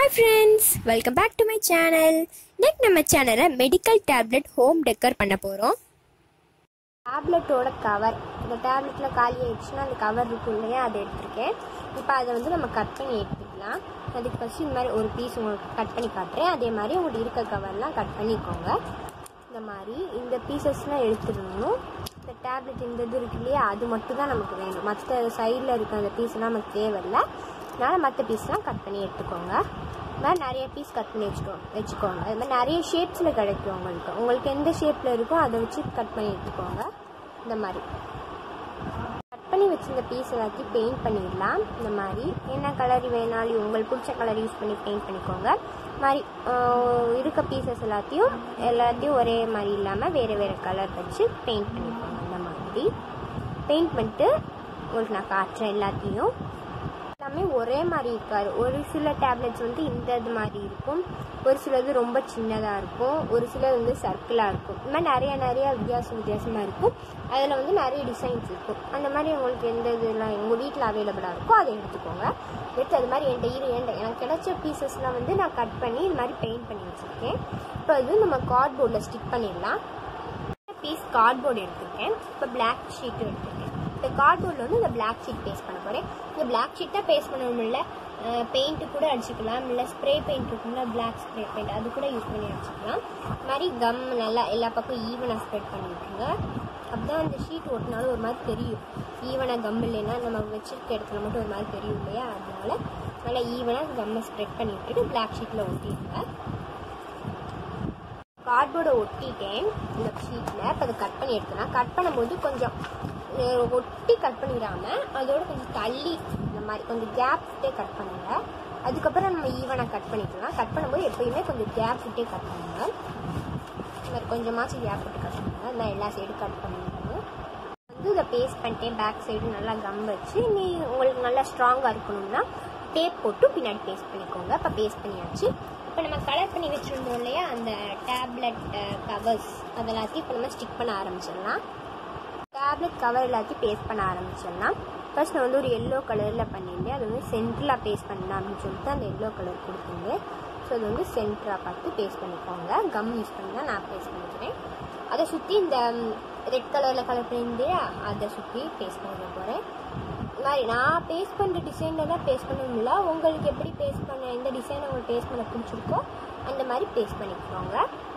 hi friends welcome back to my channel இன்னைக்கு நம்ம சேனலில் மெடிக்கல் டேப்லெட் ஹோம் டெக்கர் பண்ண போகிறோம் டேப்லெட்டோட கவர் இந்த டேப்லெட்டில் காலி ஆயிடுச்சுன்னா அந்த கவர் இருக்கும் இல்லையா அதை எடுத்திருக்கேன் இப்போ அதை வந்து நம்ம கட் பண்ணி எடுத்துக்கலாம் அதுக்கு ஃபஸ்ட்டு இந்த மாதிரி ஒரு பீஸ் உங்களுக்கு கட் பண்ணி காட்டுறேன் அதே மாதிரி உங்களுக்கு இருக்க கவர்லாம் கட் பண்ணிக்கோங்க இந்த மாதிரி இந்த பீசஸ்லாம் எடுத்துடணும் இந்த டேப்லெட் இந்த இது இருக்கு இல்லையா அது மட்டும் தான் நமக்கு வேணும் மற்ற சைடில் இருக்க அந்த பீஸ்லாம் நமக்கு தேவையில்லை அதனால் மற்ற பீஸ்லாம் கட் பண்ணி எடுத்துக்கோங்க இது மாதிரி நிறைய பீஸ் கட் பண்ணி வச்சுக்கோ வச்சுக்கோங்க அது மாதிரி நிறைய ஷேப்ஸில் கிடைக்கும் உங்களுக்கு உங்களுக்கு எந்த ஷேப்பில் இருக்கோ அதை வச்சு கட் பண்ணி எடுத்துக்கோங்க இந்த மாதிரி கட் பண்ணி வச்சிருந்த பீஸ் எல்லாத்தையும் பெயிண்ட் பண்ணிடலாம் இந்த மாதிரி என்ன கலர் வேணாலும் உங்களுக்கு பிடிச்ச கலர் யூஸ் பண்ணி பெயிண்ட் பண்ணிக்கோங்க இது மாதிரி ஆஹ், இருக்க பீசஸ் எல்லாத்தையும் எல்லாத்தையும் ஒரே மாதிரி இல்லாமல் வேறு வேறு கலர் வச்சு பெயிண்ட் பண்ணிக்கோங்க இந்த மாதிரி பெயிண்ட் பண்ணிட்டு உங்களுக்கு நான் காட்டுறேன் எல்லாத்தையும் எல்லாமே ஒரே மாதிரி இருக்காது ஒரு சில டேப்லெட்ஸ் வந்து இந்த இது மாதிரி இருக்கும் ஒரு சிலது ரொம்ப சின்னதாக இருக்கும் ஒரு சிலது வந்து சர்க்கிளாக இருக்கும் இந்த மாதிரி நிறைய நிறைய வித்தியாசம் வித்தியாசமாக இருக்கும் அதில் வந்து நிறைய டிசைன்ஸ் இருக்கும் அந்த மாதிரி உங்களுக்கு எந்த இதெல்லாம் உங்கள் வீட்டில் அவைலபிளாக இருக்கோ அதை எடுத்துக்கோங்க எடுத்து அது மாதிரி என்கிட்ட இரு என்கிட்ட எனக்கு கிடைச்ச பீசஸ்லாம் வந்து நான் கட் பண்ணி இது மாதிரி பெயிண்ட் பண்ணி வச்சுருக்கேன் இப்போ இது நம்ம கார்ட்போர்டில் ஸ்டிக் பண்ணிடலாம் பீஸ் கார்ட்போர்டு எடுத்திருக்கேன் இப்போ பிளாக் ஷீட்டும் எடுத்திருக்கேன் இந்த கார்ட்போர்டில் வந்து இந்த பிளாக் ஷீட் பேஸ்ட் பண்ண போகிறேன் இந்த பிளாக் ஷீட் தான் பேஸ்ட் பண்ணணும் இல்லை பெயிண்ட்டு கூட அடிச்சுக்கலாம் இல்லை ஸ்ப்ரே பெயிண்ட் இருக்கும்ல பிளாக் ஸ்ப்ரே பெயிண்ட் அது கூட யூஸ் பண்ணி அடிச்சுக்கலாம் இது மாதிரி கம் நல்லா எல்லா பக்கம் ஈவனாக ஸ்ப்ரெட் பண்ணி விட்டுருங்க அப்பதான் அந்த ஷீட் ஒட்டினாலும் ஒரு மாதிரி தெரியும் ஈவனாக கம் இல்லைன்னா நம்ம வச்சிருக்க இடத்துல மட்டும் ஒரு மாதிரி தெரியும் இல்லையா அதனால நல்லா ஈவனாக கம்மை ஸ்ப்ரெட் பண்ணி விட்டுட்டு பிளாக் ஷீட்டில் ஒட்டிடுங்க கார்ட்போர்டை ஒட்டிட்டேன் இந்த ஷீட்டில் இப்போ அதை கட் பண்ணி எடுத்தேன் கட் பண்ணும்போது கொஞ்சம் அஹ், ஒட்டி கட் பண்ணிடாம அதோட கொஞ்சம் தள்ளி இந்த மாதிரி கொஞ்சம் கேப் விட்டே கட் பண்ணுங்க அதுக்கப்புறம் நம்ம ஈவனாக கட் பண்ணிக்கலாம் கட் பண்ணும்போது எப்பயுமே கொஞ்சம் கேப் விட்டே கட் பண்ணுங்க இந்த மாதிரி கொஞ்சமாச்சும் கேப் விட்டு கட் பண்ணுங்க இந்த மாதிரி எல்லா சைடும் கட் பண்ணிடணும் வந்து இதை பேஸ்ட் பண்ணிட்டேன் பேக் சைடு நல்லா கம் வச்சு நீ உங்களுக்கு நல்லா ஸ்ட்ராங்காக இருக்கணும்னா டேப் போட்டு பின்னாடி பேஸ்ட் பண்ணிக்கோங்க இப்போ பேஸ்ட் பண்ணியாச்சு இப்போ நம்ம கலர் பண்ணி வச்சுருந்தோம் இல்லையா அந்த டேப்லெட் கவர்ஸ் அதெல்லாத்தையும் இப்போ நம்ம ஸ்டிக் பண்ண ஆரம்பிச்சிடலாம் டேப்லெட் கவர் எல்லாத்தையும் பேஸ்ட் பண்ண ஆரம்பிச்சிடலாம் ஃபர்ஸ்ட் நான் வந்து ஒரு எல்லோ கலரில் பண்ணியிருந்தேன் அது வந்து சென்டரில் பேஸ்ட் பண்ணலாம் அப்படின்னு சொல்லிட்டு அந்த எல்லோ கலர் கொடுத்துருந்தேன் ஸோ அது வந்து சென்டராக பார்த்து பேஸ்ட் பண்ணிக்கோங்க கம் யூஸ் பண்ணி தான் நான் பேஸ்ட் பண்ணிக்கிறேன் அதை சுற்றி இந்த ரெட் கலரில் கலர் பண்ணியிருந்தேன் அதை சுற்றி பேஸ்ட் பண்ண போகிறேன் இது மாதிரி நான் பேஸ்ட் பண்ணுற டிசைனில் தான் பேஸ்ட் பண்ணணும்ல உங்களுக்கு எப்படி பேஸ்ட் பண்ண எந்த டிசைன் உங்களுக்கு பேஸ்ட் பண்ண பிடிச்சிருக்கோ அந்த மாதிரி பேஸ்ட் பண்ணிக்கோங்க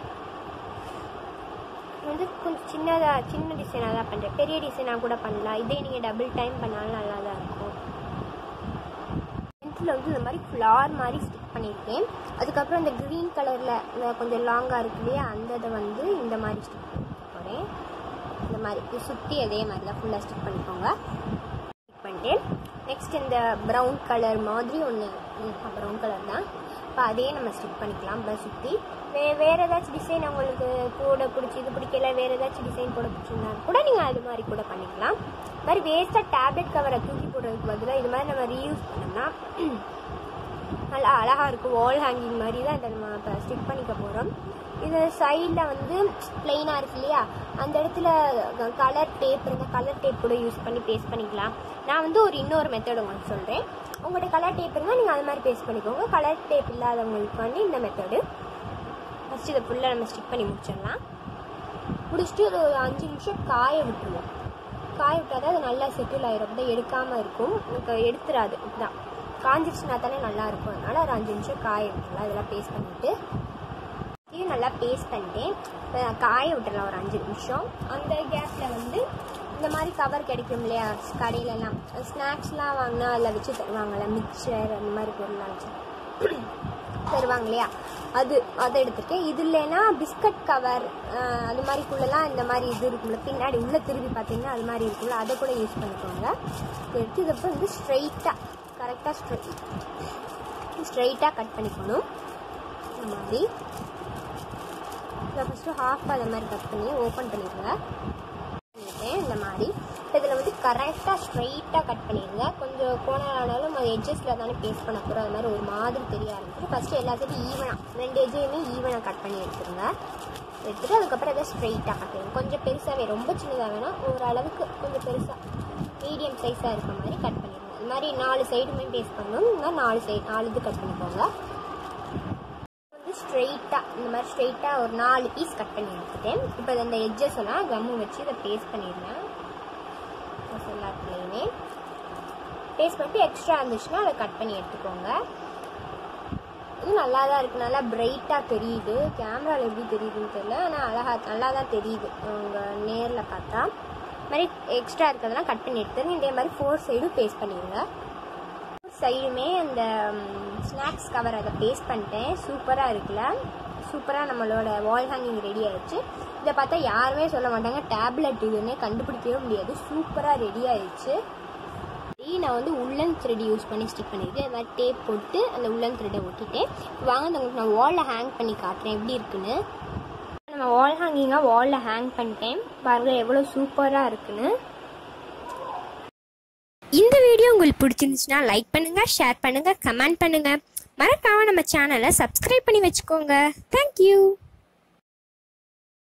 வந்து கொஞ்சம் சின்னதாக சின்ன டிசைனாக தான் பண்ணுறேன் பெரிய டிசைனாக கூட பண்ணலாம் இதே நீங்கள் டபுள் டைம் பண்ணாலும் நல்லா தான் இருக்கும் ஃப்ரண்ட்டில் வந்து இந்த மாதிரி ஃப்ளார் மாதிரி ஸ்டிக் பண்ணியிருக்கேன் அதுக்கப்புறம் இந்த க்ரீன் கலரில் கொஞ்சம் லாங்காக இருக்கு இல்லையா அந்த இதை வந்து இந்த மாதிரி ஸ்டிக் பண்ண போகிறேன் இந்த மாதிரி சுற்றி அதே மாதிரி தான் ஃபுல்லாக ஸ்டிக் பண்ணிக்கோங்க ஸ்டிக் பண்ணிட்டேன் நெக்ஸ்ட் இந்த ப்ரௌன் கலர் மாதிரி ஒன்று ப்ரௌன் கலர் தான் இப்போ அதே நம்ம ஸ்டிக் பண்ணிக்கலாம் இப்போ சுற்றி வே வேறு ஏதாச்சும் டிசைன் உங்களுக்கு கூட பிடிச்சி இது பிடிக்கல வேறு ஏதாச்சும் டிசைன் போட பிடிச்சிருந்தா கூட நீங்கள் அது மாதிரி கூட பண்ணிக்கலாம் இது மாதிரி வேஸ்ட்டாக டேப்லெட் கவரை தூக்கி போடுறதுக்கு பதிலாக இது மாதிரி நம்ம ரீயூஸ் பண்ணோம்னா நல்லா அழகாக இருக்கும் வால் ஹேங்கிங் மாதிரி தான் இதை நம்ம இப்போ ஸ்டிக் பண்ணிக்க போகிறோம் இது சைடில் வந்து பிளெயினாக இருக்கு இல்லையா அந்த இடத்துல கலர் டேப் இருந்தால் கலர் டேப் கூட யூஸ் பண்ணி பேஸ்ட் பண்ணிக்கலாம் நான் வந்து ஒரு இன்னொரு மெத்தட் உங்களுக்கு சொல்கிறேன் உங்கள்கிட்ட கலர் டேப் இருந்தால் நீங்கள் அது மாதிரி பேஸ்ட் பண்ணிக்கோங்க கலர் டேப் இல்லாதவங்களுக்கு வந்து இந்த மெத்தடு ஃபஸ்ட் இதை ஃபுல்லாக நம்ம ஸ்டிக் பண்ணி முடிச்சிடலாம் முடிச்சுட்டு இது ஒரு அஞ்சு நிமிஷம் காய விட்டுருவோம் காய விட்டால் தான் அது நல்லா செட்டில் ஆயிரும் அப்படி எடுக்காமல் இருக்கும் எனக்கு எடுத்துடாது இதுதான் காஞ்சிருச்சுனா தானே நல்லா இருக்கும் அதனால ஒரு அஞ்சு நிமிஷம் காய விட்டுறலாம் இதெல்லாம் பேஸ்ட் பண்ணிவிட்டு இதையும் நல்லா பேஸ்ட் பண்ணிட்டேன் இப்போ நான் காய விட்டுறலாம் ஒரு அஞ்சு நிமிஷம் அந்த கேப்பில் வந்து இந்த மாதிரி கவர் கிடைக்கும் இல்லையா கடையிலலாம் ஸ்நாக்ஸ்லாம் வாங்கினா அதில் வச்சு தருவாங்கல்ல மிக்சர் அந்த மாதிரி பொருள்லாம் வச்சு தருவாங்க இல்லையா அது அதை எடுத்திருக்கேன் இது இல்லைன்னா பிஸ்கட் கவர் அது மாதிரிக்குள்ளெல்லாம் இந்த மாதிரி இது இருக்கும்ல பின்னாடி உள்ளே திரும்பி பார்த்தீங்கன்னா அது மாதிரி இருக்கும்ல அதை கூட யூஸ் பண்ணிக்கோங்க இதை எடுத்து இதை வந்து ஸ்ட்ரைட்டாக கரெக்டாக ஸ்ட்ரைட் ஸ்ட்ரைட்டாக கட் பண்ணிக்கணும் இந்த மாதிரி இதை ஃபஸ்ட்டு ஹாஃப் அதை மாதிரி கட் பண்ணி ஓப்பன் பண்ணிடுங்க பண்ணிட்டேன் இந்த மாதிரி இதில் வந்து கரெக்டாக ஸ்ட்ரைட்டாக கட் பண்ணிடுங்க கொஞ்சம் கோணலானாலும் அது எட்ஜஸில் தானே பேஸ்ட் பண்ண போகிறோம் அது மாதிரி ஒரு மாதிரி தெரிய ஆரம்பிச்சு ஃபஸ்ட்டு எல்லாத்தையும் ஈவனாக ரெண்டு எஜ்ஜையுமே ஈவனாக கட் பண்ணி எடுத்துருங்க எடுத்துட்டு அதுக்கப்புறம் அதை ஸ்ட்ரைட்டாக கட் பண்ணுங்க கொஞ்சம் பெருசாகவே ரொம்ப சின்னதாக வேணாம் ஓரளவுக்கு கொஞ்சம் பெருசாக மீடியம் சைஸாக இருக்க மாதிரி கட் பண்ணிடுங்க இது மாதிரி நாலு சைடுமே பேஸ்ட் பண்ணணும் இந்த மாதிரி நாலு சைடு நாலு இது கட் பண்ணிக்கோங்க இந்த மாதிரி ஸ்ட்ரெயிட்டாக ஒரு நாலு பீஸ் கட் பண்ணி எடுத்துட்டேன் இப்போ இந்த எட்ஜஸ் எல்லாம் கம்மு வச்சு இதை பேஸ்ட் பண்ணிடுறேன் எல்லாத்துலேயுமே பேஸ்ட் பண்ணிட்டு எக்ஸ்ட்ரா இருந்துச்சுன்னா அதை கட் பண்ணி எடுத்துக்கோங்க இது நல்லா தான் இருக்குது நல்லா பிரைட்டாக தெரியுது கேமராவில் எப்படி தெரியுதுன்னு தெரியல ஆனால் அழகா நல்லா தான் தெரியுது உங்கள் நேரில் பார்த்தா மாதிரி எக்ஸ்ட்ரா இருக்கிறதெல்லாம் கட் பண்ணி எடுத்துருங்க இதே மாதிரி ஃபோர் சைடும் பேஸ்ட் பண்ணிடுங்க சைடுமே அந்த ஸ்நாக்ஸ் கவர் அதை பேஸ்ட் பண்ணிட்டேன் சூப்பராக இருக்குல்ல சூப்பராக நம்மளோட வால் ஹேங்கிங் ரெடி ஆயிடுச்சு இதை பார்த்தா யாருமே சொல்ல மாட்டாங்க டேப்லெட் இதுன்னு கண்டுபிடிக்கவே முடியாது சூப்பராக ரெடி ஆயிடுச்சு நான் வந்து உள்ளன் த்ரெட் யூஸ் பண்ணி ஸ்டிக் பண்ணியிருக்கேன் இது மாதிரி டேப் போட்டு அந்த உள்ளன் த்ரெட்டை ஒட்டிட்டேன் வாங்க அந்த உங்களுக்கு நான் வாலில் ஹேங் பண்ணி காட்டுறேன் எப்படி இருக்குன்னு நம்ம வால் ஹேங்கிங்காக வாலில் ஹேங் பண்ணிட்டேன் பாருங்கள் எவ்வளோ சூப்பராக இருக்குன்னு இந்த வீடியோ உங்களுக்கு பிடிச்சிருந்துச்சுன்னா லைக் பண்ணுங்க ஷேர் பண்ணுங்க கமெண்ட் பண்ணுங்க மறக்காம நம்ம சேனலை சப்ஸ்கிரைப் பண்ணி வச்சுக்கோங்க தேங்க்யூ